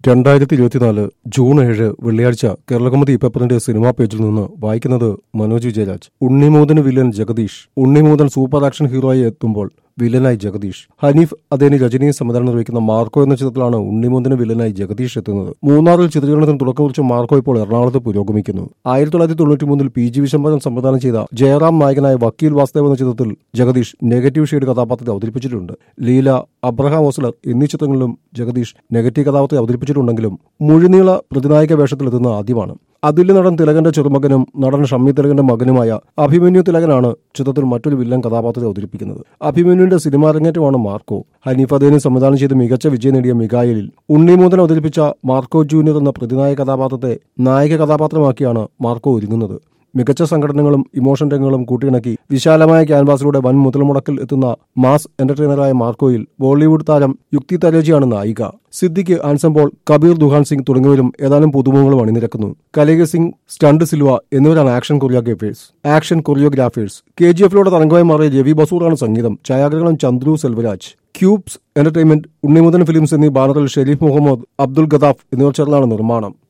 രണ്ടായിരത്തി ഇരുപത്തിനാല് ജൂൺ ഏഴ് വെള്ളിയാഴ്ച കേരളകൗമുദി പേപ്പറിന്റെ സിനിമാ പേജിൽ നിന്ന് വായിക്കുന്നത് മനോജ് വിജയരാജ് ഉണ്ണിമൂതന് villain Jagadish Unni Mukundan super action ഹീറോയായി എത്തുമ്പോൾ വില്ലനായി ജഗദീഷ് ഹനീഫ് അദേനി രജനിയും സംവിധാനം നിർവഹിക്കുന്ന മാർക്കോ എന്ന ചിത്രത്തിലാണ് ഉണ്ണിമൂതന് വില്ലനായി ജഗദീഷ് എത്തുന്നത് മൂന്നാറിൽ ചിത്രീകരണത്തിന് തുടക്കം കുറിച്ച മാർക്കോ ഇപ്പോൾ എറണാകുളത്ത് പുരോഗമിക്കുന്നു ആയിരത്തി തൊള്ളായിരത്തി തൊണ്ണൂറ്റി മൂന്നിൽ പി ജി വിശംബരൻ സംവിധാനം ചെയ്ത ജയറാം നായകനായ വക്കീൽ വാസുദേവ് എന്ന ചിത്രത്തിൽ ജഗദീഷ് നെഗറ്റീവ് ഷെയ്ഡ് കഥാപാത്രത്തെ അവതരിപ്പിച്ചിട്ടുണ്ട് ലീല അബ്രഹാം ഓസ്ലർ എന്നീ ചിത്രങ്ങളിലും ജഗദീഷ് നെഗറ്റീവ് കഥാപാത്രത്തെ അവതരിപ്പിച്ചിട്ടുണ്ടെങ്കിലും മുഴുനീള പ്രതിനായക വേഷത്തിലെത്തുന്ന ആദ്യമാണ് അതുല്യ നടൻ തിലകന്റെ ചെറുമകനും നടൻ ഷമ്മി തിലകന്റെ മകനുമായ അഭിമന്യു തിലകനാണ് ചിത്രത്തിൽ മറ്റൊരു വില്ലൻ കഥാപാത്രത്തെ അവതരിപ്പിക്കുന്നത് അഭിമന്യുവിന്റെ സിനിമാ അരങ്ങേറ്റമാണ് മാർക്കോ ഹനീഫ് അദേനി സംവിധാനം ചെയ്ത് മികച്ച വിജയം നേടിയ മികായലിൽ ഉണ്ണിമൂതൻ അവതരിപ്പിച്ച മാർക്കോ ജൂനിയർ എന്ന പ്രതിനായക കഥാപാത്രത്തെ നായക കഥാപാത്രമാക്കിയാണ് മാർക്കോ ഒരുങ്ങുന്നത് മികച്ച സംഘടനകളും ഇമോഷൻ രംഗങ്ങളും കൂട്ടിയിണക്കി വിശാലമായ ക്യാൻവാസിലൂടെ വൻ മുതൽമുടക്കിൽ എത്തുന്ന മാസ് എന്റർടൈനറായ മാർക്കോയിൽ ബോളിവുഡ് താരം യുക്തി തരേജിയാണ് നായിക സിദ്ദിഖ് ആൻസംബോൾ കബീർ ദുഹാൻ സിംഗ് തുടങ്ങിയവരും ഏതാനും പുതുമുഖങ്ങളും അണിനിരക്കുന്നു കലേഗ സിംഗ് സ്റ്റണ്ട് സിൽവ എന്നിവരാണ് ആക്ഷൻ കൊറിയോഗ്രാഫേഴ്സ് ആക്ഷൻ കൊറിയോഗ്രാഫേഴ്സ് കെ ജി എഫിലൂടെ തരംഗമായി മാറിയ രവി ബസൂറാണ് സംഗീതം ഛായാഗ്രഹണം Chandru Selvaraj cubes entertainment Unni Mukundan films എന്നീ ബാനറിൽ ഷെരീഫ് മുഹമ്മദ് അബ്ദുൽ ഗദാഫ് എന്നിവർ ചേർന്നാണ് നിർമ്മാണം